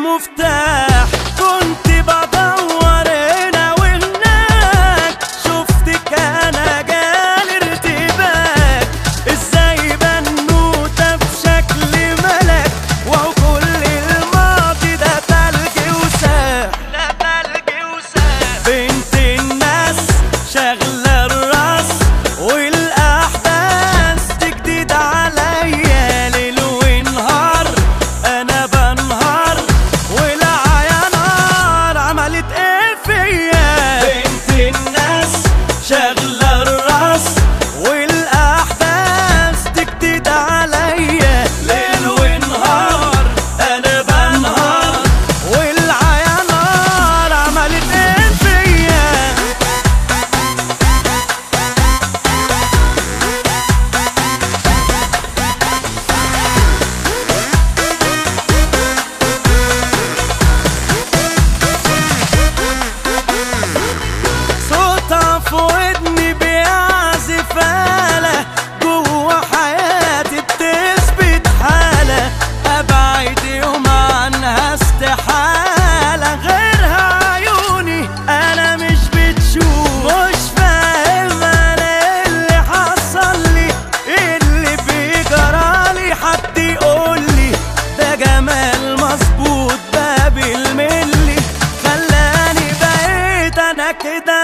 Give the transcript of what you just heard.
المفتاح كنت بدور هنا وهناك شفتك انا جالي ارتباك ازاي بنوتة بشكل ملك وهو كل الماضي ده تلج وساح ده تلج وساح بنت الناس شغلة الراس والاحداث دي جديدة عليا ليل ونهار انا بنهار والعيا نار عملت ايه فيا بنت الناس شغلة الراس والاحداث دي جديدة عليا ليل ونهار انا بنهار والعيا نار عملت ايه فيا صوتها في ودني بيعزف آلة جوا حياتي بتثبت حالة أبعد يوم عنها استحالة غيرها عيوني أنا مش بتشوف مش فاهم أنا إيه اللي حصل لي إيه اللي بيجرالي حد يقولي ده جمال مظبوط ده بالملي خلاني بقيت أنا كده